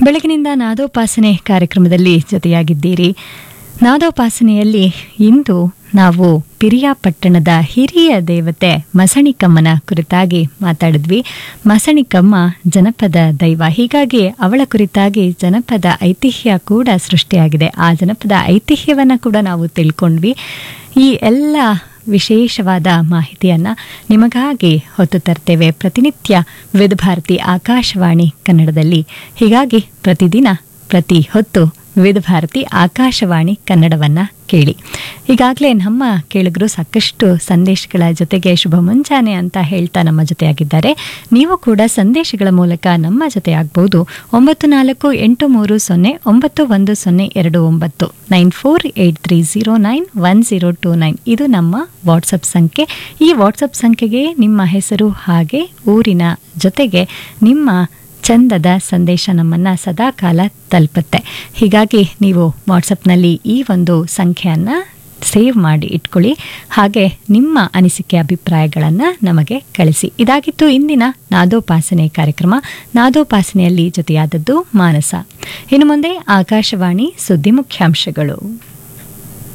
ಬೆಳಗಿನಿಂದ ನಾದೋಪಾಸನೆ ಕಾರ್ಯಕ್ರಮದಲ್ಲಿ ಜೊತೆಯಾಗಿದ್ದೀರಿ ನಾದೋಪಾಸನೆಯಲ್ಲಿ ಇಂದು ನಾವು ಪಿರಿಯಾಪಟ್ಟಣದ ಹಿರಿಯ ದೇವತೆ ಮಸಣಿಕಮ್ಮನ ಕುರಿತಾಗಿ ಮಾತಾಡಿದ್ವಿ ಮಸಣಿಕಮ್ಮ ಜನಪದ ದೈವ ಹೀಗಾಗಿ ಅವಳ ಕುರಿತಾಗಿ ಜನಪದ ಐತಿಹ್ಯ ಕೂಡ ಸೃಷ್ಟಿಯಾಗಿದೆ ಆ ಜನಪದ ಐತಿಹ್ಯವನ್ನು ಕೂಡ ನಾವು ತಿಳ್ಕೊಂಡ್ವಿ ಈ ಎಲ್ಲ ವಿಶೇಷವಾದ ಮಾಹಿತಿಯನ್ನು ನಿಮಗಾಗಿ ಹೊತ್ತು ತರ್ತೇವೆ ಪ್ರತಿನಿತ್ಯ ವಿವಿಧ ಭಾರತಿ ಆಕಾಶವಾಣಿ ಕನ್ನಡದಲ್ಲಿ ಹೀಗಾಗಿ ಪ್ರತಿದಿನ ಪ್ರತಿ ಹೊತ್ತು ವಿವಿಧ ಭಾರತಿ ಆಕಾಶವಾಣಿ ಕನ್ನಡವನ್ನು ಕೇಳಿ ಈಗಾಗಲೇ ನಮ್ಮ ಕೇಳಿಗರು ಸಾಕಷ್ಟು ಸಂದೇಶಗಳ ಜೊತೆಗೆ ಶುಭ ಮುಂಜಾನೆ ಅಂತ ಹೇಳ್ತಾ ನಮ್ಮ ಜೊತೆಯಾಗಿದ್ದಾರೆ ನೀವು ಕೂಡ ಸಂದೇಶಗಳ ಮೂಲಕ ನಮ್ಮ ಜೊತೆ ಆಗ್ಬೋದು ಒಂಬತ್ತು ನಾಲ್ಕು ಎಂಟು ಮೂರು ಸೊನ್ನೆ ಒಂಬತ್ತು ಒಂದು ಸೊನ್ನೆ ಎರಡು ಒಂಬತ್ತು nine four eight three zero nine one zero two nine ಇದು ನಮ್ಮ ವಾಟ್ಸಪ್ ಸಂಖ್ಯೆ ಈ ವಾಟ್ಸಪ್ ಸಂಖ್ಯೆಗೆ ನಿಮ್ಮ ಹೆಸರು ಹಾಗೆ ಊರಿನ ಜೊತೆಗೆ ನಿಮ್ಮ ಚಂದದ ಸಂದೇಶ ನಮ್ಮನ್ನು ಸದಾಕಾಲ ತಲುಪುತ್ತೆ ಹೀಗಾಗಿ ನೀವು ವಾಟ್ಸಪ್ನಲ್ಲಿ ಈ ಒಂದು ಸಂಖ್ಯೆಯನ್ನು ಸೇವ್ ಮಾಡಿ ಇಟ್ಕೊಳ್ಳಿ ಹಾಗೆ ನಿಮ್ಮ ಅನಿಸಿಕೆ ಅಭಿಪ್ರಾಯಗಳನ್ನು ನಮಗೆ ಕಳಿಸಿ ಇದಾಗಿತ್ತು ಇಂದಿನ ನಾದೋಪಾಸನೆ ಕಾರ್ಯಕ್ರಮ ನಾದೋಪಾಸನೆಯಲ್ಲಿ ಜೊತೆಯಾದದ್ದು ಮಾನಸ ಇನ್ನು ಮುಂದೆ ಆಕಾಶವಾಣಿ ಸುದ್ದಿ ಮುಖ್ಯಾಂಶಗಳು